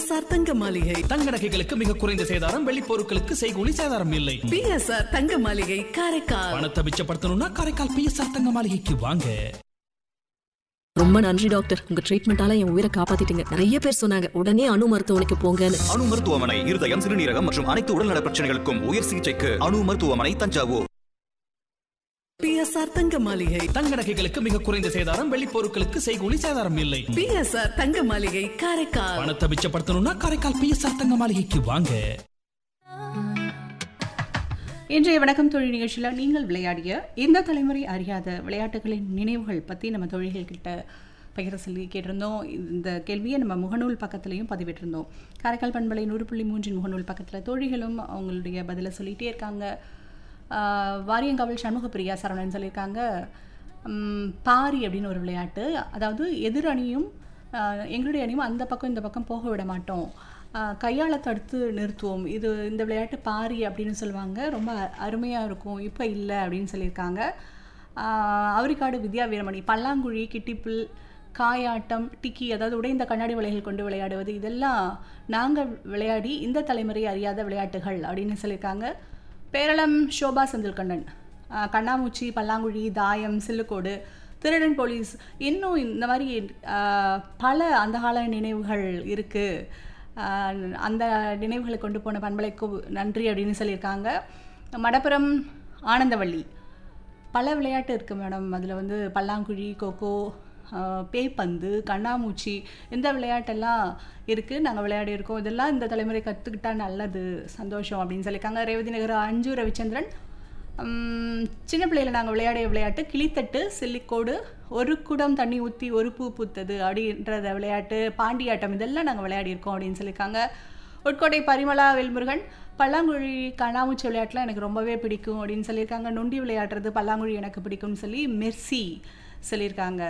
PSR தங்க மாளிகை தங்க நகைகளுக்கு மிக குறைந்த சேதாரம் வெள்ளி பொருட்களுக்கு செய்கூலி சேதாரம் இல்லை பிஎஸ்ஆர் தங்க மாளிகை காரைக்கால் பணத்தை மிச்சப்படுத்தணும்னா காரைக்கால் பிஎஸ்ஆர் தங்க மாளிகைக்கு வாங்க ரொம்ப நன்றி டாக்டர் உங்க ட்ரீட்மெண்டால என் உயிரை காப்பாத்திட்டீங்க நிறைய பேர் சொன்னாங்க உடனே அணு மருத்துவமனைக்கு போங்கன்னு அணு மருத்துவமனை இருதயம் சிறுநீரகம் மற்றும் அனைத்து உடல்நல பிரச்சனைகளுக்கும் உயர் சிகிச்சைக்கு அணு மருத்துவமனை தஞ்சாவூர் பிஎஸ்ஆர் தங்க மாளிகை தங்க நகைகளுக்கு மிக குறைந்த சேதாரம் வெள்ளி பொருட்களுக்கு செய்கூலி சேதாரம் இல்லை பிஎஸ்ஆர் தங்க மாளிகை காரைக்கால் பணத்தை மிச்சப்படுத்தணும்னா காரைக்கால் பிஎஸ்ஆர் தங்க மாளிகைக்கு வாங்க இன்றைய வணக்கம் தொழில் நிகழ்ச்சியில் நீங்கள் விளையாடிய இந்த தலைமுறை அறியாத விளையாட்டுகளின் நினைவுகள் பற்றி நம்ம தொழில்கள்கிட்ட பகிர சொல்லி கேட்டிருந்தோம் இந்த கேள்வியை நம்ம முகநூல் பக்கத்துலேயும் பதிவிட்டிருந்தோம் காரைக்கால் பண்பலை நூறு புள்ளி மூன்றின் முகநூல் பக்கத்தில் தோழிகளும் அவங்களுடைய பதிலை சொல்லிகிட்டே இருக்காங்க ஆஹ் வாரியங்காவல் சண்முகப்பிரியா சரவணன் சொல்லியிருக்காங்க உம், பாரி அப்படின்னு ஒரு விளையாட்டு அதாவது எதிர் அணியும் ஆஹ், எங்களுடைய அணியும் அந்த பக்கம் இந்த பக்கம் போக விட மாட்டோம் ஆஹ், கையால தடுத்து நிறுத்துவோம் இது இந்த விளையாட்டு பாரி அப்படின்னு சொல்லுவாங்க ரொம்ப அருமையாக இருக்கும் இப்போ இல்லை அப்படின்னு சொல்லியிருக்காங்க ஆஹ், அவரிக்காடு வித்யா வீரமணி பல்லாங்குழி கிட்டிப்புல் காயாட்டம் டிக்கி அதாவது உடைந்த கண்ணாடி வலைகள் கொண்டு விளையாடுவது இதெல்லாம் நாங்கள் விளையாடி இந்த தலைமுறை அறியாத விளையாட்டுகள் அப்படின்னு சொல்லியிருக்காங்க பேரளம் சோபா செந்தில்கண்ணன் ஆஹ் கண்ணாமூச்சி பல்லாங்குழி தாயம் சில்லுக்கோடு திருடன் போலீஸ் இன்னும் இந்த மாதிரி ஆஹ் பல அந்த கால நினைவுகள் இருக்குது அந்த நினைவுகளை கொண்டு போன பண்பலைக்கு நன்றி அப்படின்னு சொல்லியிருக்காங்க மடப்புரம் ஆனந்தவள்ளி பல விளையாட்டு இருக்குது மேடம் அதில் வந்து பல்லாங்குழி கொக்கோ ஆஹ் பேய்ப்பந்து கண்ணாமூச்சி இந்த விளையாட்டெல்லாம் இருக்குது நாங்கள் விளையாடி இருக்கோம் இதெல்லாம் இந்த தலைமுறை கற்றுக்கிட்டா நல்லது சந்தோஷம் அப்படின்னு சொல்லியிருக்காங்க ரேவதி நகர் அஞ்சு ரவிச்சந்திரன் உம், சின்ன பிள்ளையில நாங்கள் விளையாடிய விளையாட்டு கிளித்தட்டு சில்லிக்கோடு ஒரு குடம் தண்ணி ஊற்றி ஒரு பூ பூத்தது அப்படின்றத விளையாட்டு பாண்டியாட்டம் இதெல்லாம் நாங்கள் விளையாடியிருக்கோம் அப்படின்னு சொல்லியிருக்காங்க உட்கோட்டை பரிமளா வேல்முருகன் பல்லாங்குழி கண்ணாமூச்சி விளையாட்டுலாம் எனக்கு ரொம்பவே பிடிக்கும் அப்படின்னு சொல்லியிருக்காங்க நொண்டி விளையாடுறது பல்லாங்குழி எனக்கு பிடிக்கும்னு சொல்லி மெர்சி சொல்லியிருக்காங்க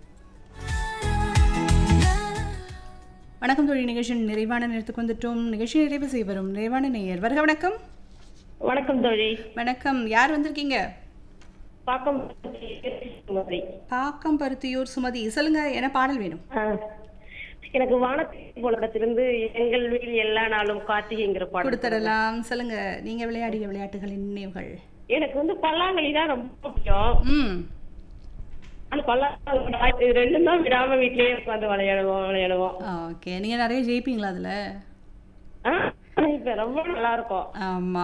வணக்கம் தொழில் நிகழ்ச்சி நிறைவான நேரத்துக்கு வந்துட்டோம் நிகழ்ச்சி நிறைவு செய்ய வரும் நிறைவான நேயர் வருக வணக்கம் வணக்கம் தோழி வணக்கம் யார் வந்திருக்கீங்க பாக்கம் மாதிரி. பாக்கம் பருத்தியூர் சுமதி சொல்லுங்க என்ன பாடல் வேணும் ஆ. எனக்கு வானத்தை போலத்திலிருந்து எங்கள் வீடு எல்லா நாளும் கார்த்திகைங்கிற பாடம் கொடுத்துடலாம் சொல்லுங்க நீங்க விளையாடிய விளையாட்டுகளின் நினைவுகள் எனக்கு வந்து பல்லாங்குழி தான் ரொம்ப பிடிக்கும் ம் அந்த பல்லாங்குழி ரெண்டும் தான் விடாம வீட்லயே உட்காந்து விளையாடுவோம் விளையாடுவோம் ஓகே நீங்க நிறைய ஜெயிப்பீங்களா அதுல ஆ, இப்ப ரொம்ப நல்லா இருக்கும் ஆமா